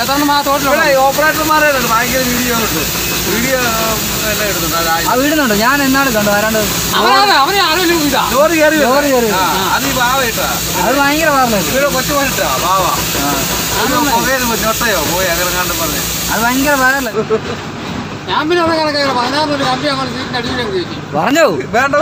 എത്ര ആ തോട്ടിലുണ്ട് ഇവിടെ ഓപ്പറേറ്റർമാരെ ഉണ്ട് ഭയങ്കര വീഡിയോ ഉണ്ട് വീഡിയോ എല്ലാം എടുത്തുണ്ട് അത് ആ വീടുന്നുണ്ട് ഞാൻ എന്നാണ് കണ്ടു ആരാണ്ട് അവനാണ് അവനെ ആരും ഇതാ ലോറി കയറി വരുന്നത്. ലോറി കയറി ആ, അത് ഈ ബാവ ഇട്ടാ അത് ഭയങ്കര പറഞ്ഞത് ഇവിടെ കൊച്ചു പോയിട്ടാ ബാവ പുകയിൽ ഞൊട്ടയോ പോയി അങ്ങനെ കണ്ട് പറഞ്ഞു അത് ഭയങ്കര വയറല്ലേ ഞാൻ പിന്നെ അവിടെ കിടക്കുക പതിനാറ് ഒരു കമ്പി അങ്ങനെ സീറ്റിന്റെ അടിയിലേക്ക് കയറ്റി പറഞ്ഞോ വേണ്ട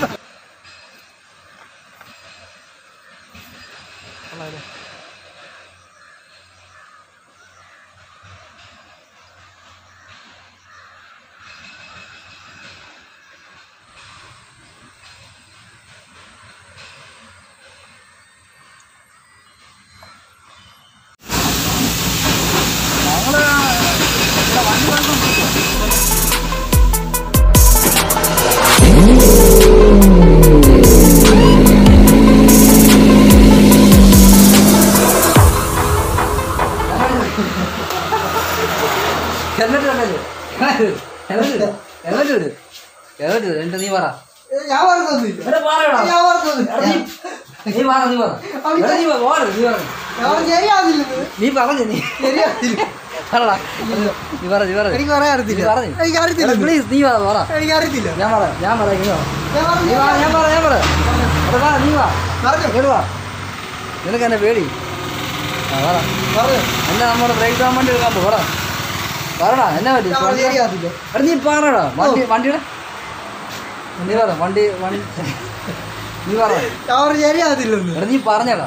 ഹെൽമെറ്റ് കണ്ടല്ലോ ഹെൽമെറ്റ് ഹെൽമെറ്റ് ഇട് ഹെൽമെറ്റ് ഇട് എന്നിട്ട് നീ പറ ഞാൻ പറഞ്ഞൊന്നുമില്ല എടാ, പറയടാ. ഞാൻ പറഞ്ഞൊന്നുമില്ല എടാ, നീ- നീ പറ നീ പറ എടാ, നീ പറ, പോരെ, നീ പറ ഞാൻ ശരിയാതില്ലെന്ന് നീ പറഞ്ഞു നീ ശരിയാതില്ല പറടാ നീ പറ നീ പറ എനിക്ക് പറയാൻ അറിയത്തില്ല നീ പറഞ്ഞേ. എനിക്ക് അറിയത്തില്ല പ്ലീസ് നീ പറ പറ എനിക്ക് അറിയത്തില്ല ഞാൻ പറ ഞാൻ പറ നീ പറ ഞാൻ നീ പറഞ്ഞു വാ ഞാൻ പറ ഞാൻ പറ എടാ, വാ നീ വാ പറഞ്ഞു ഇങ്ങോട്ട് വാ നിനക്ക് എന്നെ പേടി ആ പറ പറഞ്ഞു എന്നെ നമ്മുടെ ബ്രേക്ക് ഡൗൺ വണ്ടി എടുക്കാൻ പോ പറ പറടാ എന്നെ പറ്റി ഞാൻ പറഞ്ഞു ശരിയാതില്ല എടാ നീ പറടാ വണ്ടി വണ്ടിയുടെ നീ പറ വണ്ടി വണ്ടി നീ പറ ഞാൻ പറഞ്ഞു ശരിയാതില്ലെന്ന് എടാ നീ പറഞ്ഞടാ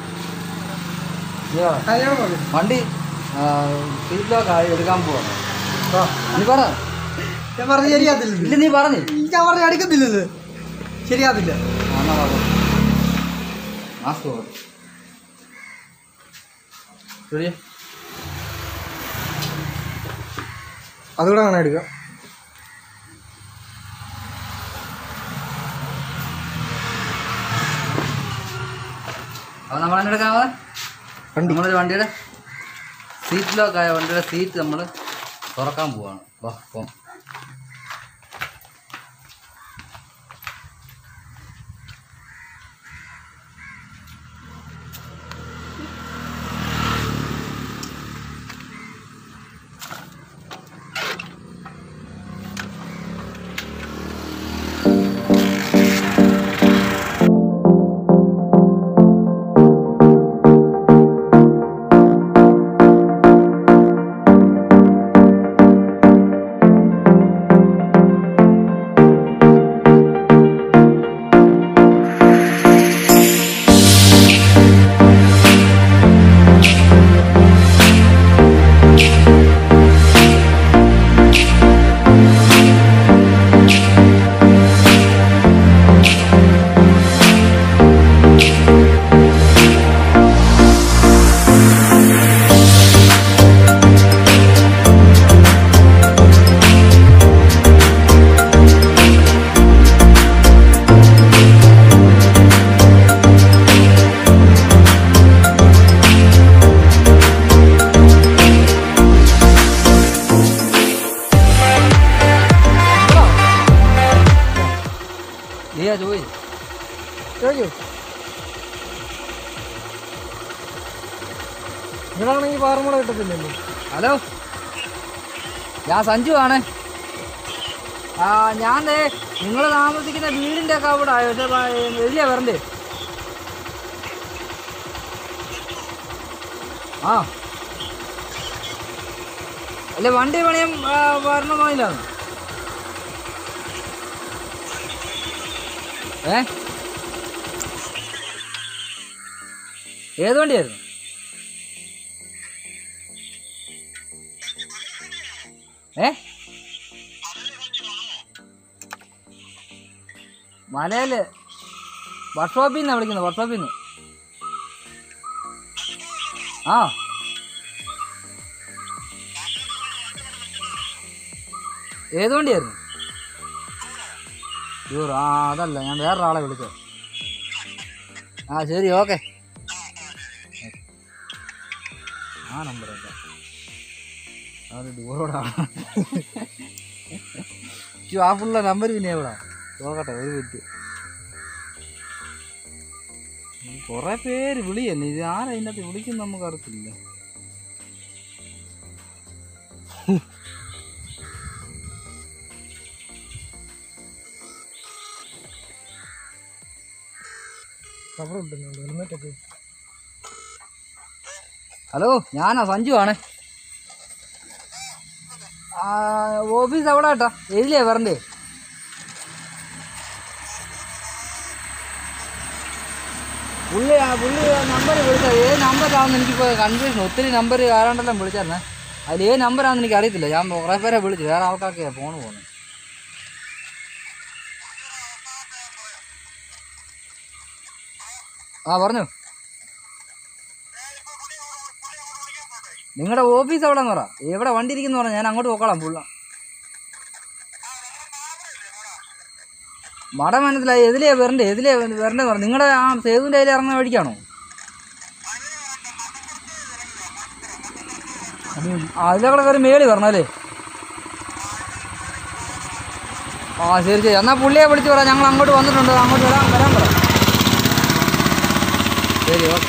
നീ പറ കല്യാണം പറഞ്ഞു വണ്ടി സീറ്റ് ലോക്ക് എടുക്കാൻ പോവാ നീ പറ ഞാൻ പറഞ്ഞു ശരിയാതില്ലെന്ന് ഇല്ല നീ പറഞ്ഞു ഞാൻ പറഞ്ഞു അടുക്കത്തില്ലെന്ന് ശരിയാതില്ല മാസ്ക് ശരി അതുകൂടെ അങ്ങനെ എടുക്കാം അപ്പോൾ നമ്മൾ തന്നെ എടുക്കാമോ വണ്ടി. നമ്മളൊരു വണ്ടിയുടെ സീറ്റ് ലോക്ക് ആയ വണ്ടിയുടെ സീറ്റ് നമ്മൾ തുറക്കാൻ പോവാണ് വാ പോം നീയാ ചോദി ചോദിക്കൂ നിങ്ങളാണെങ്കിൽ പാറമുള കിട്ടത്തില്ലല്ലോ ഹലോ ഞാൻ സഞ്ജു ആണ് ആ ഞാൻ ദേ നിങ്ങൾ താമസിക്കുന്ന വീടിൻ്റെ ഒക്കെ അവിടെ പക്ഷേ വലിയ വരണ്ടേ ആ അല്ല വണ്ടി പണിയും ആ, വരണമെന്നില്ലാന്ന് ഏ ഏത് വണ്ടിയായിരുന്നു ഏ മലയില് വർക്ക്ഷോപ്പിൽ നിന്നാണ് വിളിക്കുന്നത് വർക്ക്ഷോപ്പിൽ നിന്ന് ആ ഏത് വണ്ടിയായിരുന്നു യൂർ ആ അതല്ല ഞാൻ വേറൊരാളെ വിളിച്ചത് ആ ശരി ഓക്കെ ആ നമ്പറല്ല അത് ദൂരോടാണ് ആ ഫുള്ള നമ്പർ പിന്നെ എവിടാ നോക്കട്ടെ ഒരു മിനിറ്റ് കുറേ പേര് വിളിയല്ലേ ഇത് ആരാ ഇതിനകത്ത് വിളിക്കുന്ന നമുക്ക് അറിയത്തില്ല കവർ കിട്ടുന്നുണ്ട് ഹെൽമെറ്റൊക്കെ ഹലോ ഞാനാ സഞ്ജു ആണ് ആ, ഓഫീസ് എവിടെ കേട്ടാ എതിലേ വരണ്ടേ പുള്ളി ആ പുള്ളി നമ്പർ വിളിച്ചാൽ ഏത് നമ്പറാണെന്ന് എനിക്കിപ്പോൾ കൺഫ്യൂഷൻ ഒത്തിരി നമ്പർ ആരാണ്ടെല്ലാം വിളിച്ചായിരുന്നേ അതിൽ ഏത് നമ്പറാണെന്ന് എനിക്ക് അറിയത്തില്ല ഞാൻ കുറേ പേരെ വിളിച്ചു വേറെ ആൾക്കാർക്കാണ് ഫോൺ പോകുന്നത് ആ പറഞ്ഞു നിങ്ങളുടെ ഓഫീസ് എവിടെ പറ എവിടെ വണ്ടി ഇരിക്കുന്നു പറഞ്ഞാൽ ഞാൻ അങ്ങോട്ട് പോക്കോളാം പുള്ള മട മനസ്സിലായി എതിലേ വരണ്ടേ എതിലേ വരണ്ടേ പറഞ്ഞു നിങ്ങളുടെ ആ സേതുവിൻ്റെ അതിൽ ഇറങ്ങുന്ന വഴിക്കാണോ ആ അതിലൂടെ കയറി മേളി വരണം അല്ലേ ആ ശരി ശരി എന്നാൽ പുള്ളിയെ വിളിച്ച് പറയാം ഞങ്ങൾ അങ്ങോട്ട് വന്നിട്ടുണ്ട് അങ്ങോട്ട് വരാൻ വരാൻ പറ ശരി ഓക്കെ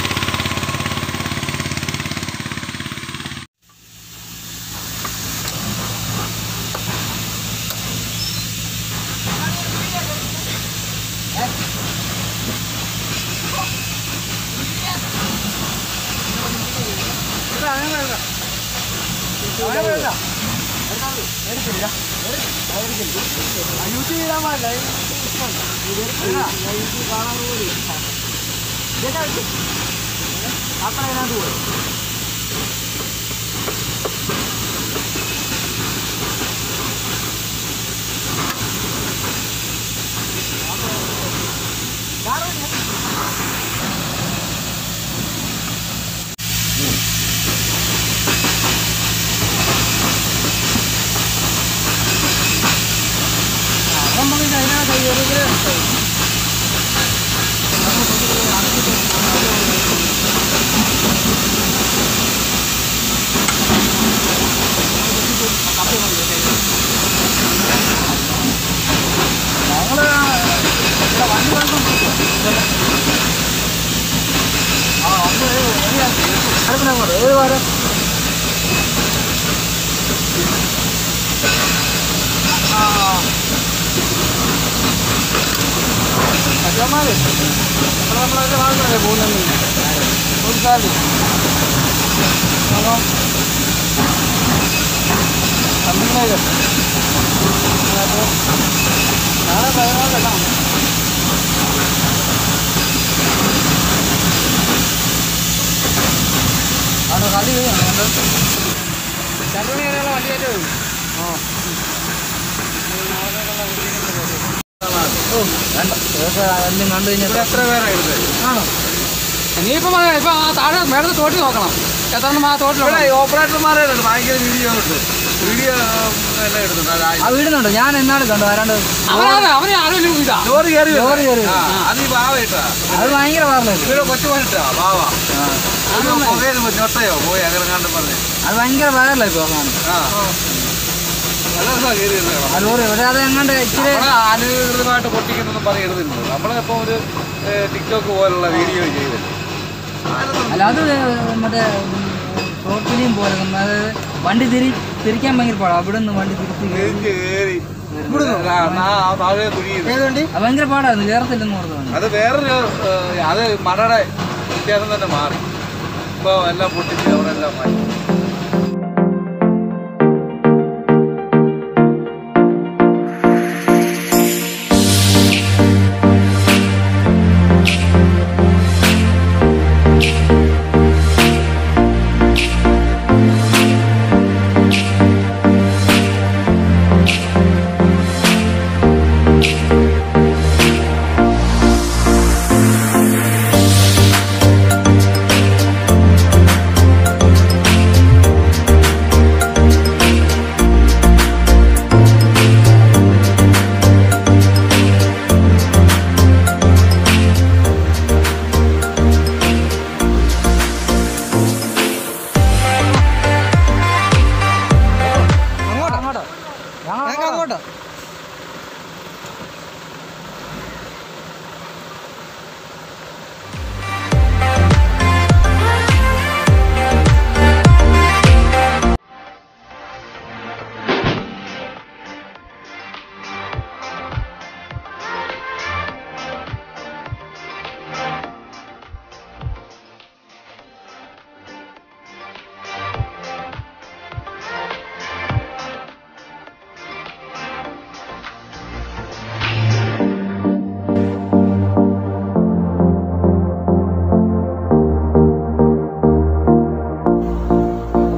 ഏത് വാരം അച്ഛന്മാര് നമ്മളതിന്റെ ഭാഗത്തല്ലേ പോകുന്നത് നമസ്കാരം ഹലോ കമ്പനിയിലേക്ക് നാളെ പതിനാലെല്ലാം അവിടെ കളി കഴിയുന്നുണ്ട് രണ്ടു മണി വരെയുള്ള വണ്ടിയായിട്ട് വരും ഓ വേണ്ട ഇതൊക്കെ എല്ലാം കണ്ടു കഴിഞ്ഞാൽ എത്ര പേരായിരുന്നു ആണോ ഇനിയിപ്പം ഇപ്പൊ ആ താഴെ മേടത്ത് തോട്ടി നോക്കണം എത്ര എണ്ണം ആ തോട്ടിലുണ്ട് ഇവിടെ ഓപ്പറേറ്റർമാരെ ഭയങ്കര വീഡിയോ ഉണ്ട് വീഡിയോ എല്ലാം എടുത്തിട്ടുണ്ട് ആ വീടുന്നുണ്ട് ഞാൻ എന്നാണ് കണ്ടു ആരാണ്ട് അവനാണ് അവനെ ആരും ഇതാ ലോറി കയറി വരുന്നു. ലോറി കയറി ആ, അത് ഈ ബാവയിട്ടാ അത് ഭയങ്കര പറഞ്ഞത് ഇവിടെ കൊച്ചു പോയിട്ടാ ബാവ പുകയിൽ ഞൊട്ടയോ പോയി അങ്ങനെ കണ്ട് പറഞ്ഞു അത് ഭയങ്കര വയറല്ല ഇപ്പൊ കാണുന്നത് ആ നല്ല രസമാ കയറി വരുന്നത് ആ ലോറി പക്ഷെ അത് എങ്ങാണ്ട് ഇച്ചിരി നമ്മളെ അനധികൃതമായിട്ട് പൊട്ടിക്കുന്നൊന്നും പറയരുതില്ല നമ്മളിപ്പോ ഒരു ഏഹ്, ടിക്ടോക്ക് പോലുള്ള വീഡിയോ ചെയ്ത് അല്ല അത് മറ്റേ ഷോർട്ട് ഫിലിം പോലെ നമ്മ- അതായത് വണ്ടി തിരി തിരിക്കാൻ ഭയങ്കര പാടാ അവിടെ നിന്ന് വണ്ടി തിരിച്ച് കയറി. കയറി ആ, ആ താഴെ കുഴിയുന്നു ഏത് വണ്ടി അത് ഭയങ്കര പാടായിരുന്നു കയറത്തില്ലെന്ന് ഓർത്തതാണ് അത് വേറൊരു ഏഹ്, അത് മടയുടെ വ്യത്യാസം തന്നെ മാറി ഇപ്പോൾ എല്ലാം പൊട്ടിച്ച് അവിടെ എല്ലാം മാറ്റി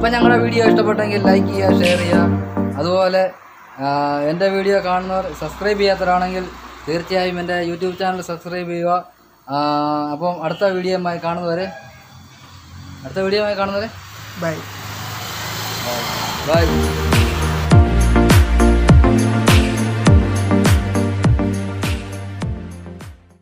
അപ്പം ഞങ്ങളുടെ വീഡിയോ ഇഷ്ടപ്പെട്ടെങ്കിൽ ലൈക്ക് ചെയ്യുക ഷെയർ ചെയ്യുക അതുപോലെ ആ, എൻ്റെ വീഡിയോ കാണുന്നവർ സബ്സ്ക്രൈബ് ചെയ്യാത്തവരാണെങ്കിൽ തീർച്ചയായും എൻ്റെ യൂട്യൂബ് ചാനൽ സബ്സ്ക്രൈബ് ചെയ്യുക ആ, അപ്പം അടുത്ത വീഡിയോയുമായി കാണുന്നവരെ അടുത്ത വീഡിയോയുമായി കാണുന്നവരെ ബൈ ബൈ